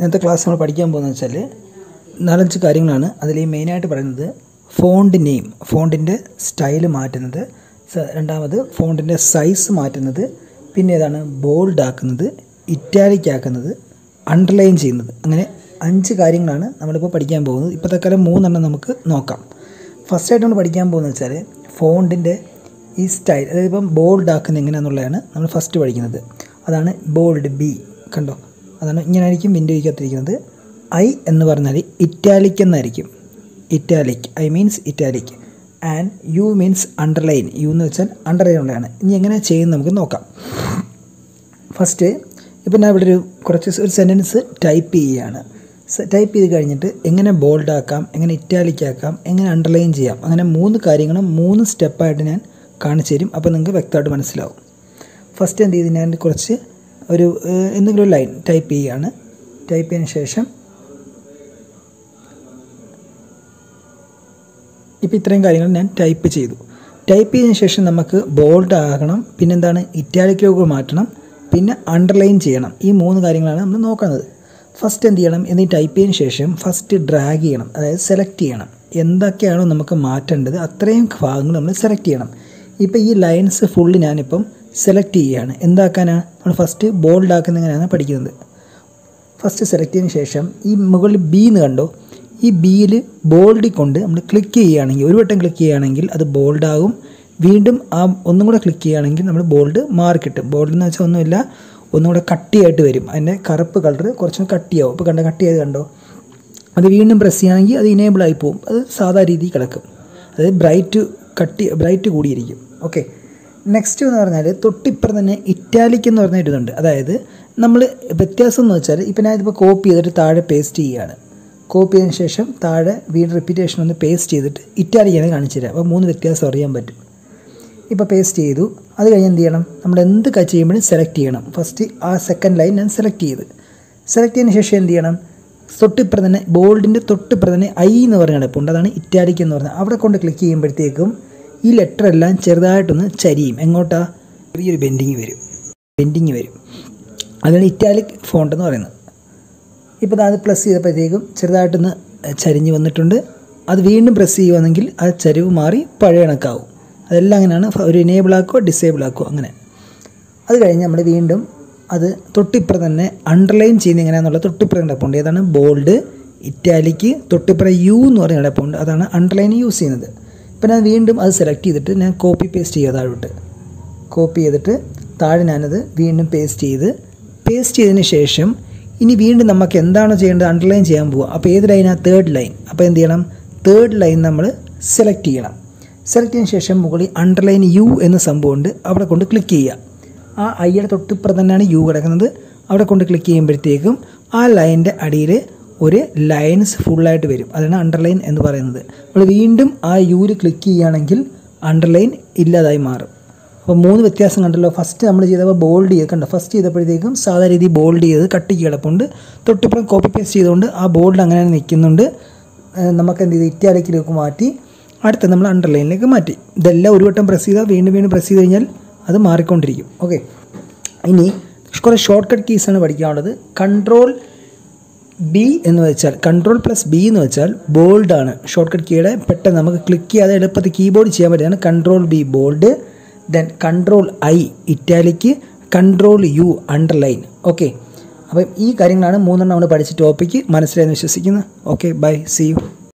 ഇന്നത്തെ ക്ലാസ് നമ്മൾ പഠിക്കാൻ പോകുന്നത് വെച്ചാൽ നാലഞ്ച് കാര്യങ്ങളാണ് അതിൽ ഈ മെയിനായിട്ട് പറയുന്നത് ഫോണ്ട് നെയിം ഫോണ്ടിൻ്റെ സ്റ്റൈൽ മാറ്റുന്നത് സ- രണ്ടാമത് ഫോണ്ടിൻ്റെ സൈസ് മാറ്റുന്നത് പിന്നെ ഏതാണ് ബോൾഡ് ആക്കുന്നത് ഇറ്റാലിക് ആക്കുന്നത് അണ്ടർലൈൻ ചെയ്യുന്നത് അങ്ങനെ അഞ്ച് കാര്യങ്ങളാണ് നമ്മളിപ്പോൾ പഠിക്കാൻ പോകുന്നത് ഇപ്പോൾ തൽക്കാലം മൂന്നെണ്ണം നമുക്ക് നോക്കാം ഫസ്റ്റായിട്ട് നമ്മൾ പഠിക്കാൻ പോകുന്നത് വെച്ചാൽ ഫോണ്ടിൻ്റെ ഈ സ്റ്റൈൽ അതായത് ഇപ്പം ബോൾഡ് ആക്കുന്നത് എങ്ങനെയാണെന്നുള്ളതാണ് നമ്മൾ ഫസ്റ്റ് പഠിക്കുന്നത് അതാണ് ബോൾഡ് ബി കണ്ടോ അതാണ് ഇങ്ങനെ ആയിരിക്കും വിൻഡോയ്ക്കകത്തിരിക്കുന്നത് ഐ എന്ന് പറഞ്ഞാൽ ഇറ്റാലിക് എന്നായിരിക്കും italic I means italic and U means underline U എന്ന് വെച്ചാൽ അണ്ടർലൈൻ ഉള്ളതാണ് ഇനി എങ്ങനെ ചെയ്യുന്നത് നമുക്ക് നോക്കാം ഫസ്റ്റ് ഇപ്പം ഞാൻ ഇവിടെ ഒരു കുറച്ച് ഒരു സെൻറ്റൻസ് ടൈപ്പ് ചെയ്യുകയാണ് ടൈപ്പ് ചെയ്ത് കഴിഞ്ഞിട്ട് എങ്ങനെ ബോൾഡ് ആക്കാം എങ്ങനെ ഇറ്റാലിക് ആക്കാം എങ്ങനെ അണ്ടർലൈൻ ചെയ്യാം അങ്ങനെ മൂന്ന് കാര്യങ്ങളും മൂന്ന് സ്റ്റെപ്പായിട്ട് ഞാൻ കാണിച്ചു തരും അപ്പോൾ നിങ്ങൾക്ക് വ്യക്തമായിട്ട് മനസ്സിലാവും ഫസ്റ്റ് എന്ത് ചെയ്ത് ഞാൻ കുറച്ച് ഒരു ഏഹ്, എന്തെങ്കിലും ഒരു ലൈൻ ടൈപ്പ് ചെയ്യുകയാണ് ടൈപ്പ് ചെയ്തതിന് ശേഷം ഇപ്പോൾ ഇത്രയും കാര്യങ്ങൾ ഞാൻ ടൈപ്പ് ചെയ്തു ടൈപ്പ് ചെയ്തതിന് ശേഷം നമുക്ക് ബോൾഡ് ആകണം പിന്നെന്താണ് ഇറ്റാലിക്കിലേക്ക് മാറ്റണം പിന്നെ അണ്ടർലൈൻ ചെയ്യണം ഈ മൂന്ന് കാര്യങ്ങളാണ് നമ്മൾ നോക്കുന്നത് ഫസ്റ്റ് എന്ത് ചെയ്യണം എന്നീ ടൈപ്പ് ചെയ്തതിന് ശേഷം ഫസ്റ്റ് ഡ്രാഗ് ചെയ്യണം അതായത് സെലക്ട് ചെയ്യണം എന്തൊക്കെയാണോ നമുക്ക് മാറ്റേണ്ടത് അത്രയും ഭാഗങ്ങൾ നമ്മൾ സെലക്ട് ചെയ്യണം ഇപ്പോൾ ഈ ലൈൻസ് ഫുള്ള് ഞാനിപ്പം സെലക്ട് ചെയ്യുകയാണ് എന്താക്കാനാണ് നമ്മൾ ഫസ്റ്റ് ബോൾഡ് ആക്കുന്ന എങ്ങനെയാണ് പഠിക്കുന്നത് ഫസ്റ്റ് സെലക്ട് ചെയ്തതിന് ശേഷം ഈ മുകളിൽ ബി എന്ന് കണ്ടോ ഈ ബിയിൽ ബോൾഡിൽ കൊണ്ട് നമ്മൾ ക്ലിക്ക് ചെയ്യുകയാണെങ്കിൽ ഒരു വട്ടം ക്ലിക്ക് ചെയ്യുകയാണെങ്കിൽ അത് ബോൾഡ് ആകും വീണ്ടും ആ ഒന്നും കൂടെ ക്ലിക്ക് ചെയ്യുകയാണെങ്കിൽ നമ്മൾ ബോൾഡ് മാറി കിട്ടും ബോൾഡ് എന്ന് വെച്ചാൽ ഒന്നുമില്ല ഒന്നും കൂടെ കട്ടിയായിട്ട് വരും അതിൻ്റെ കറുപ്പ് കളർ കുറച്ചും കട്ടിയാവും ഇപ്പോൾ കണ്ട കട്ടിയായത് കണ്ടോ അത് വീണ്ടും പ്രസ് ചെയ്യുകയാണെങ്കിൽ അത് ഇനേബിൾ ആയി പോകും അത് സാധാ രീതിയിൽ കിടക്കും അതായത് ബ്രൈറ്റ് കട്ടി ബ്രൈറ്റ് കൂടിയിരിക്കും ഓക്കെ നെക്സ്റ്റ് എന്ന് പറഞ്ഞാൽ തൊട്ടിപ്പുറം തന്നെ ഇറ്റാലിക് എന്ന് പറഞ്ഞ ഒരു ഇതുണ്ട് അതായത് നമ്മൾ വ്യത്യാസം എന്ന് വെച്ചാൽ ഇപ്പം ഞാൻ ഇതിപ്പോൾ കോപ്പി ചെയ്തിട്ട് താഴെ പേസ്റ്റ് ചെയ്യുകയാണ് കോപ്പി ചെയ്തതിന് ശേഷം താഴെ വീണ്ടും റിപ്പീറ്റേഷൻ ഒന്ന് പേസ്റ്റ് ചെയ്തിട്ട് ഇറ്റാലിക്കാണ് കാണിച്ചു തരാം അപ്പോൾ മൂന്ന് വ്യത്യാസം അറിയാൻ പറ്റും ഇപ്പോൾ പേസ്റ്റ് ചെയ്തു അത് കഴിഞ്ഞ് എന്ത് ചെയ്യണം നമ്മൾ എന്ത് ക ചെയ്യുമ്പോഴും സെലക്ട് ചെയ്യണം ഫസ്റ്റ് ആ സെക്കൻഡ് ലൈൻ ഞാൻ സെലക്ട് ചെയ്ത് സെലക്ട് ചെയ്തതിന് ശേഷം എന്ത് ചെയ്യണം തൊട്ടിപ്പുറം തന്നെ ബോൾഡിൻ്റെ തൊട്ടിപ്പുറം തന്നെ ഐ എന്ന് പറഞ്ഞ കിടപ്പുണ്ട് അതാണ് ഇറ്റാലിക് എന്ന് പറഞ്ഞാൽ അവിടെ കൊണ്ട് ക്ലിക്ക് ചെയ്യുമ്പോഴത്തേക്കും ഈ ലെറ്റർ എല്ലാം ചെറുതായിട്ടൊന്ന് ചരിയും എങ്ങോട്ടാ ചെറിയൊരു ബെൻഡിങ് വരും ബെൻഡിങ് വരും അതാണ് ഇറ്റാലിക് ഫോണ്ട് എന്ന് പറയുന്നത് ഇപ്പോൾ അത് പ്ലസ് ചെയ്തപ്പോഴത്തേക്കും ചെറുതായിട്ടൊന്ന് ചരിഞ്ഞ് വന്നിട്ടുണ്ട് അത് വീണ്ടും പ്രസ് ചെയ്യുവാണെങ്കിൽ ആ ചരിവ് മാറി പഴയ കണക്കാവും അതെല്ലാം അങ്ങനെയാണ് ഫ- ഒരു എനേബിൾ ആക്കുമോ ഡിസേബിൾ ആക്കുമോ അങ്ങനെ അത് കഴിഞ്ഞ് നമ്മൾ വീണ്ടും അത് തൊട്ടിപ്പുറം തന്നെ അണ്ടർലൈൻ ചെയ്യുന്ന എങ്ങനെയാണെന്നുള്ള തൊട്ടിപ്പുറം കിടപ്പുണ്ട് ഏതാണ് ബോൾഡ് ഇറ്റാലിക്ക് തൊട്ടിപ്പുറം യു എന്ന് പറഞ്ഞ കിടപ്പുണ്ട് അതാണ് അണ്ടർലൈൻ യൂസ് ചെയ്യുന്നത് ഇപ്പം ഞാൻ വീണ്ടും അത് സെലക്ട് ചെയ്തിട്ട് ഞാൻ കോപ്പി പേസ്റ്റ് ചെയ്യുക താഴോട്ട് കോപ്പി ചെയ്തിട്ട് താഴെ ഞാനത് വീണ്ടും പേസ്റ്റ് ചെയ്ത് പേസ്റ്റ് ചെയ്തതിന് ശേഷം ഇനി വീണ്ടും നമുക്ക് എന്താണോ ചെയ്യേണ്ടത് അണ്ടർലൈൻ ചെയ്യാൻ പോവുക അപ്പോൾ ഏത് ലൈനാണ് തേർഡ് ലൈൻ അപ്പോൾ എന്ത് ചെയ്യണം തേർഡ് ലൈൻ നമ്മൾ സെലക്ട് ചെയ്യണം സെലക്ട് ചെയ്തതിന് ശേഷം മുകളിൽ അണ്ടർലൈൻ യു എന്ന സംഭവമുണ്ട് അവിടെ കൊണ്ട് ക്ലിക്ക് ചെയ്യുക ആ ഐയുടെ തൊട്ടിപ്പുറം തന്നെയാണ് യു കിടക്കുന്നത് അവിടെ കൊണ്ട് ക്ലിക്ക് ചെയ്യുമ്പോഴത്തേക്കും ആ ലൈനിൻ്റെ അടിയിൽ ഒരു ലൈൻസ് ഫുള്ളായിട്ട് വരും അതാണ് അണ്ടർലൈൻ എന്ന് പറയുന്നത് നമ്മൾ വീണ്ടും ആ യുവിൽ ക്ലിക്ക് ചെയ്യുകയാണെങ്കിൽ അണ്ടർലൈൻ ഇല്ലാതായി മാറും അപ്പോൾ മൂന്ന് വ്യത്യാസം കണ്ടല്ലോ ഫസ്റ്റ് നമ്മൾ ചെയ്തപ്പോൾ ബോൾഡ് ചെയ്ത് കണ്ടോ ഫസ്റ്റ് ചെയ്തപ്പോഴത്തേക്കും സാധാ രീതിയിൽ ബോൾഡ് ചെയ്ത് കട്ടിക്ക് കിടപ്പുണ്ട് തൊട്ടിപ്പുറം കോപ്പി പേസ്റ്റ് ചെയ്തുകൊണ്ട് ആ ബോൾഡ് അങ്ങനെ തന്നെ നിൽക്കുന്നുണ്ട് ഏഹ് നമുക്ക് എന്ത് ചെയ്ത് ഇറ്റാലിക്കിലേക്ക് മാറ്റി അടുത്ത നമ്മൾ അണ്ടർലൈനിലേക്ക് മാറ്റി ഇതെല്ലാം ഒരു വട്ടം പ്രസ് ചെയ്താൽ വീണ്ടും വീണ്ടും പ്രസ് ചെയ്ത് കഴിഞ്ഞാൽ അത് മാറിക്കൊണ്ടിരിക്കും ഓക്കെ ഇനി കുറേ ഷോർട്ട് കട്ട് കീസാണ് പഠിക്കാനുള്ളത് കൺട്രോൾ ബി എന്ന് വെച്ചാൽ കൺട്രോൾ പ്ലസ് ബി എന്ന് വെച്ചാൽ ബോൾഡ് ആണ് ഷോർട്ട് കട്ട് കീയുടെ പെട്ടെന്ന് നമുക്ക് ക്ലിക്ക് ചെയ്യാതെ എളുപ്പത്തിൽ കീബോർഡ് ചെയ്യാൻ പറ്റുന്നതാണ് control B bold then control I italic control U underline okay അപ്പം ഈ കാര്യങ്ങളാണ് മൂന്നെണ്ണം നമ്മൾ പഠിച്ച ടോപ്പിക്ക് മനസ്സിലായെന്ന് വിശ്വസിക്കുന്നു ഓക്കെ ബൈ സി യു